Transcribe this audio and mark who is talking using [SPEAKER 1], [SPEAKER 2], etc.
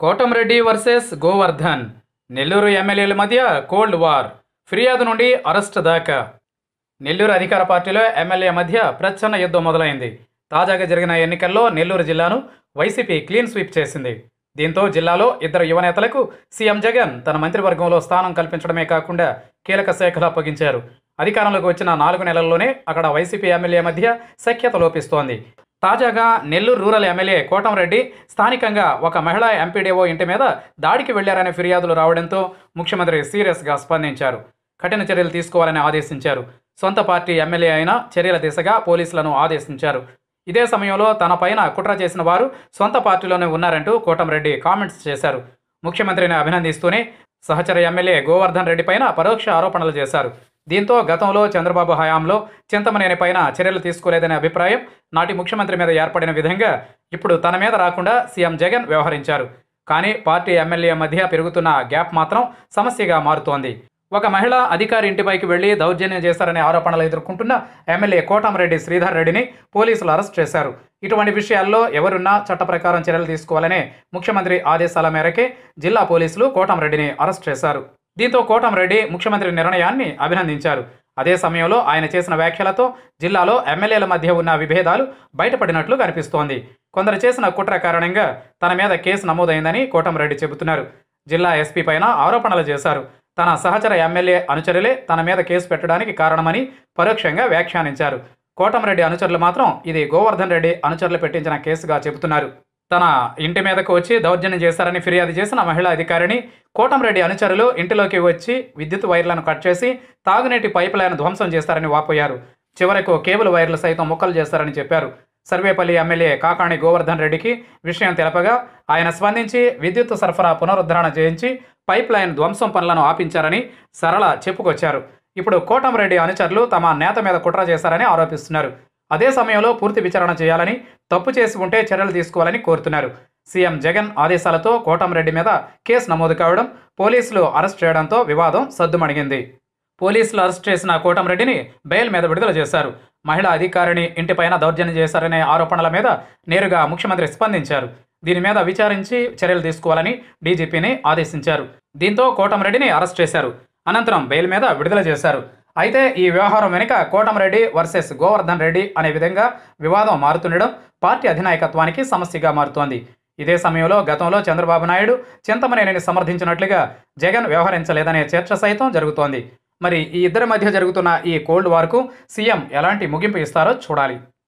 [SPEAKER 1] Kotamreddy versus Govardhan Nellore ఎమ్మెల్యేల మధ్య cold war ఫిర్యాదు నుండి అరెస్ట్ దాకా నెల్లూరు అధికార పార్టీలో ఎమ్మెల్యే మధ్య ప్రచ్ఛన్న యుద్ధం మొదలైంది తాజాగా జరిగిన ఎన్నికల్లో నెల్లూరు జిల్లాను వైసీపీ క్లీన్ స్వీప్ చేసింది దీంతో జిల్లాలో ఇద్దరు యువనేతలకు సీఎం జగన్ తన మంత్రివర్గంలో స్థానం కల్పించడమే కాకుండా కీలక శాఖలు అప్పగించారు అధికారంలోకి వచ్చిన నాలుగు నెలల్లోనే అక్కడ వైసీపీ ఎమ్మెల్యే మధ్య సఖ్యత లోపిస్తోంది తాజాగా నెల్లూరు రూరల్ ఎమ్మెల్యే కోటంరెడ్డి స్థానికంగా ఒక మహిళా ఎంపీడీఓ ఇంటి మీద దాడికి వెళ్లారనే ఫిర్యాదులు రావడంతో ముఖ్యమంత్రి సీరియస్గా స్పందించారు కఠిన చర్యలు తీసుకోవాలని ఆదేశించారు సొంత పార్టీ ఎమ్మెల్యే అయిన చర్యల దిశగా పోలీసులను ఆదేశించారు ఇదే సమయంలో తన పైన కుట్ర చేసిన వారు సొంత పార్టీలోనే ఉన్నారంటూ కోటంరెడ్డి కామెంట్స్ చేశారు ముఖ్యమంత్రిని అభినందిస్తూనే సహచర ఎమ్మెల్యే గోవర్ధన్ రెడ్డి పైన పరోక్ష ఆరోపణలు చేశారు దీంతో గతంలో చంద్రబాబు హయాంలో చింతమనేని పైన చర్యలు తీసుకోలేదనే అభిప్రాయం నాటి ముఖ్యమంత్రి మీద ఏర్పడిన విధంగా ఇప్పుడు తన మీద రాకుండా సీఎం జగన్ వ్యవహరించారు కానీ పార్టీ ఎమ్మెల్యే మధ్య పెరుగుతున్న గ్యాప్ మాత్రం సమస్యగా మారుతోంది ఒక మహిళ అధికారి ఇంటిపైకి వెళ్లి దౌర్జన్యం చేశారనే ఆరోపణలు ఎదుర్కొంటున్న ఎమ్మెల్యే కోటంరెడ్డి శ్రీధర్ రెడ్డిని పోలీసులు అరెస్ట్ చేశారు ఇటువంటి విషయాల్లో ఎవరున్నా చట్ట ప్రకారం చర్యలు తీసుకోవాలనే ముఖ్యమంత్రి ఆదేశాల మేరకే జిల్లా పోలీసులు కోటంరెడ్డిని అరెస్ట్ చేశారు దీంతో కోటంరెడ్డి ముఖ్యమంత్రి నిర్ణయాన్ని అభినందించారు అదే సమయంలో ఆయన చేసిన వ్యాఖ్యలతో జిల్లాలో ఎమ్మెల్యేల మధ్య ఉన్న విభేదాలు బయటపడినట్లు కనిపిస్తోంది కొందరు చేసిన కుట్ర కారణంగా తన మీద కేసు నమోదైందని కోటంరెడ్డి చెబుతున్నారు జిల్లా ఎస్పీ పైన ఆరోపణలు చేశారు తన సహచర ఎమ్మెల్యే అనుచరులే తన మీద కేసు పెట్టడానికి కారణమని పరోక్షంగా వ్యాఖ్యానించారు కోటంరెడ్డి అనుచరులు మాత్రం ఇది గోవర్ధన్ రెడ్డి అనుచరులు పెట్టించిన కేసుగా చెబుతున్నారు తన ఇంటి మీదకు వచ్చి దౌర్జన్యం చేశారని ఫిర్యాదు చేసిన మహిళా అధికారిని కోటంరెడ్డి అనుచరులు ఇంటిలోకి వచ్చి విద్యుత్ వైర్లను కట్ చేసి తాగునీటి పైప్ లైన్ ధ్వంసం చేస్తారని వాపోయారు చివరకు కేబుల్ వైర్లు సైతం ముక్కలు చేస్తారని చెప్పారు సర్వేపల్లి ఎమ్మెల్యే కాకాణి గోవర్ధన్ రెడ్డికి విషయం తెలపగా ఆయన స్పందించి విద్యుత్ సరఫరా పునరుద్ధరణ చేయించి పైప్ లైన్ ధ్వంసం పనులను ఆపించారని సరళ చెప్పుకొచ్చారు ఇప్పుడు కోటంరెడ్డి అనుచరులు తమ నేత మీద కుట్ర చేశారని ఆరోపిస్తున్నారు అదే సమయంలో పూర్తి విచారణ చేయాలని తప్పు చేసి ఉంటే చర్యలు తీసుకోవాలని కోరుతున్నారు సీఎం జగన్ ఆదేశాలతో కోటంరెడ్డి మీద కేసు నమోదు కావడం పోలీసులు అరెస్ట్ చేయడంతో వివాదం సద్దుమణిగింది పోలీసులు అరెస్ట్ చేసిన కోటంరెడ్డిని బెయిల్ మీద విడుదల చేశారు మహిళా అధికారిని ఇంటిపైన దౌర్జన్యం చేశారనే ఆరోపణల మీద నేరుగా ముఖ్యమంత్రి స్పందించారు దీని మీద విచారించి చర్యలు తీసుకోవాలని డీజీపీని ఆదేశించారు దీంతో కోటంరెడ్డిని అరెస్ట్ చేశారు అనంతరం బెయిల్ మీద విడుదల చేశారు అయితే ఈ వ్యవహారం వెనుక కోటంరెడ్డి వర్సెస్ గోవర్ధన్ రెడ్డి అనే విధంగా వివాదం మారుతుండడం పార్టీ అధినాయకత్వానికి సమస్యగా మారుతోంది ఇదే సమయంలో గతంలో చంద్రబాబు నాయుడు చింతమనేనిని సమర్థించినట్లుగా జగన్ వ్యవహరించలేదనే చర్చ సైతం జరుగుతోంది మరి ఈ ఇద్దరి మధ్య జరుగుతున్న ఈ కోల్డ్ వార్కు సీఎం ఎలాంటి ముగింపు ఇస్తారో చూడాలి